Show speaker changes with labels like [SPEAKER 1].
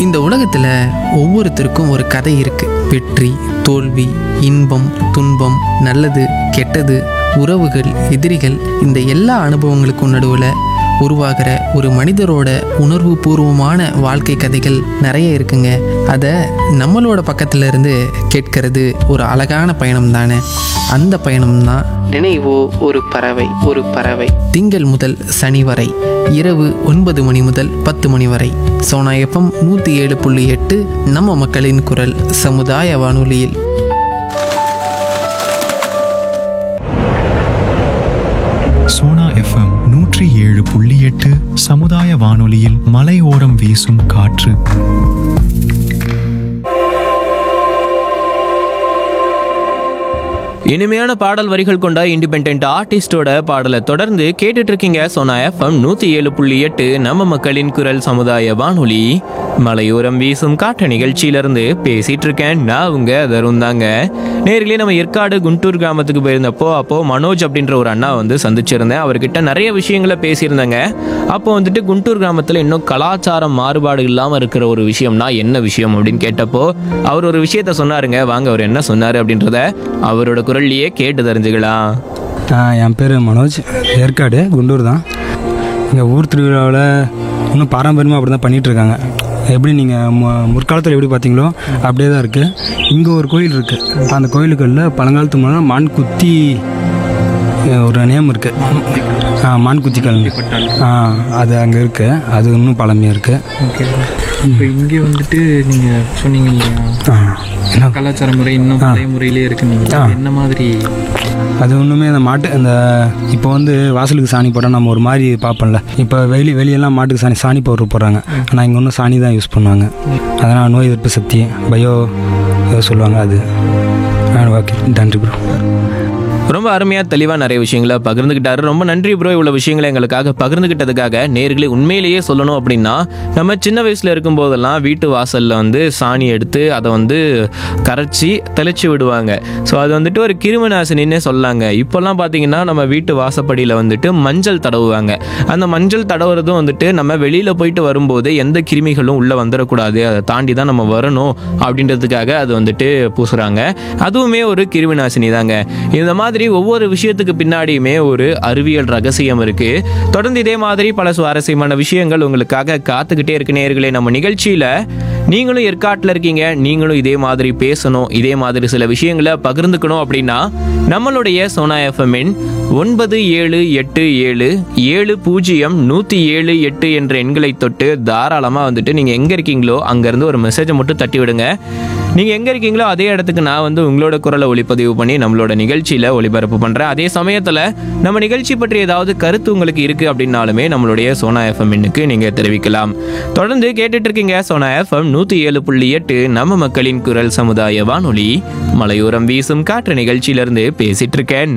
[SPEAKER 1] இந்த உலகத்துல ஒவ்வொருத்தருக்கும் ஒரு கதை இருக்கு வெற்றி தோல்வி இன்பம் துன்பம் நல்லது கெட்டது உறவுகள் எதிரிகள் இந்த எல்லா அனுபவங்களுக்கும் நடுவில் உருவாகிற ஒரு மனிதரோட உணர்வு பூர்வமான வாழ்க்கை கதைகள் நிறைய இருக்குங்க அதை நம்மளோட பக்கத்துல இருந்து கேட்கறது ஒரு அழகான பயணம் தானே அந்த பயணம் தான் நினைவோ ஒரு பறவை ஒரு பறவை திங்கள் முதல் சனி வரை இரவு ஒன்பது மணி முதல் பத்து மணி வரை சோனா எஃப்எம் நூற்றி ஏழு புள்ளி எட்டு நம்ம மக்களின் குரல் சமுதாய வானொலியில்
[SPEAKER 2] சோனா எஃப்எம் நூற்றி ஏழு புள்ளி எட்டு சமுதாய வானொலியில் மலையோரம் வீசும் காற்று
[SPEAKER 3] இனிமையான பாடல் வரிகள் கொண்ட இண்டிபெண்ட் ஆர்டிஸ்டோட பாடலை தொடர்ந்து கேட்டுட்டு இருக்கீங்க சோனா எஃப்எம் நூத்தி ஏழு புள்ளி எட்டு நம்ம மக்களின் குரல் சமுதாய வானொலி மலையோரம் வீசும் காற்று நிகழ்ச்சியிலிருந்து பேசிட்டு இருக்கேன் நான் உங்க தருண் தாங்க நேர்களே நம்ம ஏற்காடு குண்டூர் கிராமத்துக்கு போயிருந்தப்போ அப்போ மனோஜ் அப்படின்ற ஒரு அண்ணா வந்து சந்திச்சிருந்தேன் அவர்கிட்ட நிறைய விஷயங்களை பேசியிருந்தேங்க அப்போ வந்துட்டு குண்டூர் கிராமத்தில் இன்னும் கலாச்சாரம் மாறுபாடு இல்லாமல் இருக்கிற ஒரு விஷயம்னா என்ன விஷயம் அப்படின்னு கேட்டப்போ அவர் ஒரு விஷயத்த சொன்னாருங்க வாங்க அவர் என்ன சொன்னார் அப்படின்றத அவரோட குரல்லையே கேட்டு தெரிஞ்சுக்கலாம்
[SPEAKER 4] ஆ, என் பேர் மனோஜ் ஏற்காடு குண்டூர் தான் எங்கள் ஊர் திருவிழாவில் இன்னும் பாரம்பரியமாக அப்படி தான் பண்ணிகிட்ருக்காங்க எப்படி நீங்கள் முற்காலத்தில் எப்படி பார்த்தீங்களோ அப்படியே தான் இருக்குது இங்கே ஒரு கோயில் இருக்குது அந்த கோயிலுக்குள்ள பழங்காலத்து முன்னாடி மான் குத்தி அஹ், ஒரு நேம் இருக்குது ஆ மான் குத்தி கல்வி ஆ அது அங்கே இருக்குது அது இன்னும் பழமையாக இருக்குது
[SPEAKER 5] ஓகே இப்போ இங்கே வந்துட்டு நீங்கள் சொன்னீங்க இல்லையா
[SPEAKER 4] ஆ என்ன
[SPEAKER 5] கலாச்சார முறை இன்னும் பழைய முறையிலே இருக்குன்னீங்க
[SPEAKER 4] ஆ.
[SPEAKER 5] என்ன மாதிரி
[SPEAKER 4] அது ஒன்றுமே அந்த மாட்டு அந்த இப்போ வந்து வாசலுக்கு சாணி போட்டால் நம்ம ஒரு மாதிரி பார்ப்போம்ல இப்போ வெளி வெளியெல்லாம் மாட்டுக்கு சாணி சாணி பவுடர் போடுறாங்க ஆனால் இங்கே ஒன்றும் சாணி தான் யூஸ் பண்ணுவாங்க அதனால் நோய் எதிர்ப்பு சக்தி பயோ ஏதோ சொல்லுவாங்க அது ஓகே நன்றி ப்ரோ
[SPEAKER 3] ரொம்ப அருமையாக தெளிவாக நிறைய விஷயங்களை பகிர்ந்துக்கிட்டாரு ரொம்ப நன்றி ப்ரோ இவ்வளோ விஷயங்களை எங்களுக்காக பகிர்ந்துக்கிட்டதுக்காக நேர்களே உண்மையிலேயே சொல்லணும் அப்படின்னா நம்ம சின்ன வயசில் இருக்கும்போதெல்லாம் வீட்டு வாசலில் வந்து சாணி எடுத்து அதை வந்து கரைச்சி தெளிச்சு விடுவாங்க ஸோ அது வந்துட்டு ஒரு கிருமி நாசினின்னே சொல்லாங்க இப்போல்லாம் பார்த்தீங்கன்னா நம்ம வீட்டு வாசப்படியில் வந்துட்டு மஞ்சள் தடவுவாங்க அந்த மஞ்சள் தடவுறதும் வந்துட்டு நம்ம வெளியில் போயிட்டு வரும்போது எந்த கிருமிகளும் உள்ளே வந்துடக்கூடாது அதை தாண்டி தான் நம்ம வரணும் அப்படின்றதுக்காக அது வந்துட்டு பூசுகிறாங்க அதுவுமே ஒரு கிருமி நாசினி தாங்க இந்த மாதிரி ஒவ்வொரு விஷயத்துக்கு பின்னாடியுமே ஒரு அறிவியல் ரகசியம் இருக்கு தொடர்ந்து இதே மாதிரி பல சுவாரஸ்யமான விஷயங்கள் உங்களுக்காக காத்துக்கிட்டே இருக்கு நேர்களே நம்ம நிகழ்ச்சியில நீங்களும் ஏற்காட்டில் இருக்கீங்க நீங்களும் இதே மாதிரி பேசணும் இதே மாதிரி சில விஷயங்களை பகிர்ந்துக்கணும் அப்படின்னா நம்மளுடைய சோனா எஃப்எம்மின் ஒன்பது ஏழு எட்டு ஏழு ஏழு பூஜ்ஜியம் நூற்றி ஏழு எட்டு என்ற எண்களை தொட்டு தாராளமாக வந்துட்டு நீங்கள் எங்கே இருக்கீங்களோ அங்கேருந்து ஒரு மெசேஜை மட்டும் தட்டி விடுங்க நீங்கள் எங்கே இருக்கீங்களோ அதே இடத்துக்கு நான் வந்து உங்களோட குரலை ஒளிப்பதிவு பண்ணி நம்மளோட நிகழ்ச்சியில் ஒளிபரப்பு பண்ணுறேன் அதே சமயத்தில் நம்ம நிகழ்ச்சி பற்றி ஏதாவது கருத்து உங்களுக்கு இருக்குது அப்படின்னாலுமே நம்மளுடைய சோனா எஃப்எம் எண்ணுக்கு நீங்கள் தெரிவிக்கலாம் தொடர்ந்து கேட்டுட்டு இருக்கீங்க சோனா எஃப்எம் நூற்றி ஏழு புள்ளி எட்டு நம்ம மக்களின் குரல் சமுதாய வானொலி மலையோரம் வீசும் காற்று நிகழ்ச்சியிலிருந்து பேசிட்டு இருக்கேன்